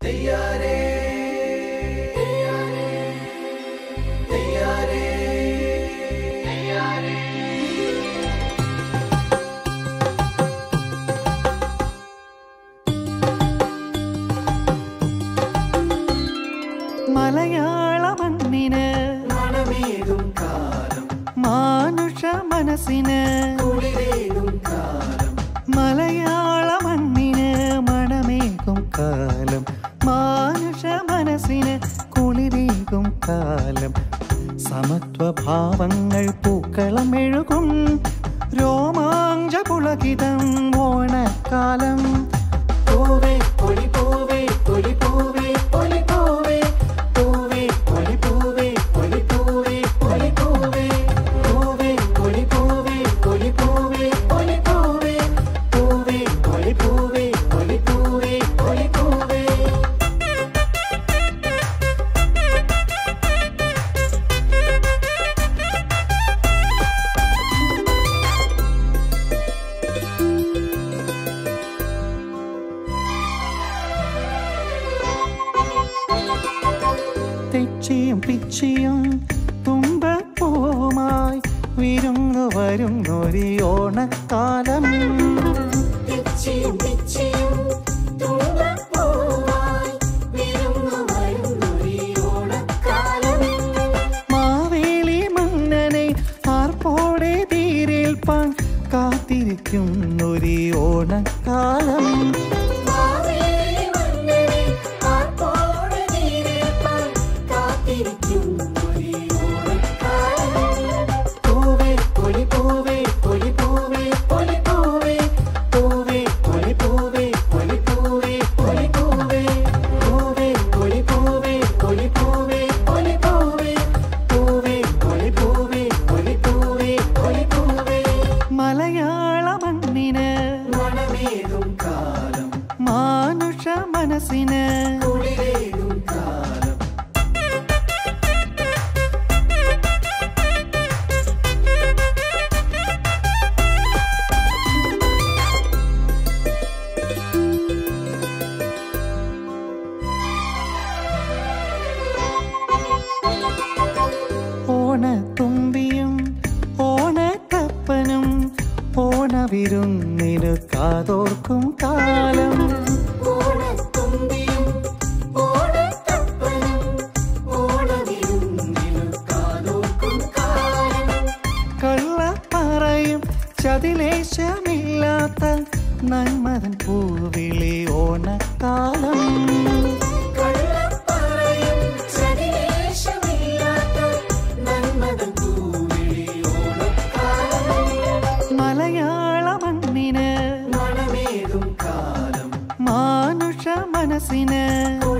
മലയാള മണ്ണിന് മണമേകും കാലം മാനുഷ മനസ്സിന് കുളിരേകും കാലം മലയാള മണ്ണിന് മണമേകും കാലം മാനുഷ മനസ്സിന് കുളിരേകും കാലം സമത്വഭാവങ്ങൾ പൂക്കളം എഴുകും രോമാഞ്ച പുളകിതം ഓണക്കാലം പൂവേ പൊലി പൂവേ പൊലി പൂവേ പൊലി പൂവേ പൂവേ പൊലി പൂവേ പൊലി പൂവേ പൊലി പൂവേ പൂവേ പൊലി പൂവേ പൊലി പൂവേ പൊലി പൂവേ പൂവേ പൊലി പൂവേ പൊലി പൂവേ പൊലി പൂവേ തെച്ചിയും പിച്ചിയും തുമ്പപ്പൂവുമായി വിരുന്നു വരുന്നൊരു ഓണക്കാലം പിച്ചിയും പിച്ചിയും തുമ്പപ്പൂവായി വിരുന്നു വരുന്നൊരു ഓണക്കാലം മാവേലി മന്നനെ ആർപ്പോടെ തീരേൽപ്പാൻ കാത്തിരിക്കുന്നൊരു ഓണക്കാലം മാവേലി മന്നനെ ആർപ്പോടെ തീരേൽപ്പാൻ കാത്തിരിക്കുന്നൊരു ഓണക്കാലം. പൂവേ പൊലി പൂവേ പൊലി പൂവേ പൊലി പൂവേ പൂവേ പൊലി പൂവേ പൊലി പൂവേ പൊലി പൂവേ പൂവേ പൊലി പൂവേ പൊലി പൂവേ പൊലി പൂവേ പൂവേ പൊലി പൂവേ പൊലി പൂവേ പൊലി പൂവേ മലയാള മണ്ണിന് മണമേകും കാലം മാനുഷ മനസ്സിന് കുളിരേകും കാലം ഓണത്തുമ്പിയും ഓണത്തപ്പനും ഓണവിരുന്നിനു കാതോർക്കും കാലം ഓണത്തുമ്പിയും ഓണത്തപ്പനും ഓണവിരുന്നിനു കാതോർക്കും കാലം കള്ളപ്പറയും ചതിലേശമില്ലാത്ത നന്മതൻ പൂവിളി ഓണക്കാലം കള്ളപ്പറയും ചതിവേഷമില്ലാത്ത നന്മതൻ പൂവിളി ഓണക്കാലം മലയാള മണ്ണിന് മണമേകും കാലം മാനുഷ മനസ്സിന് കുളിരേകും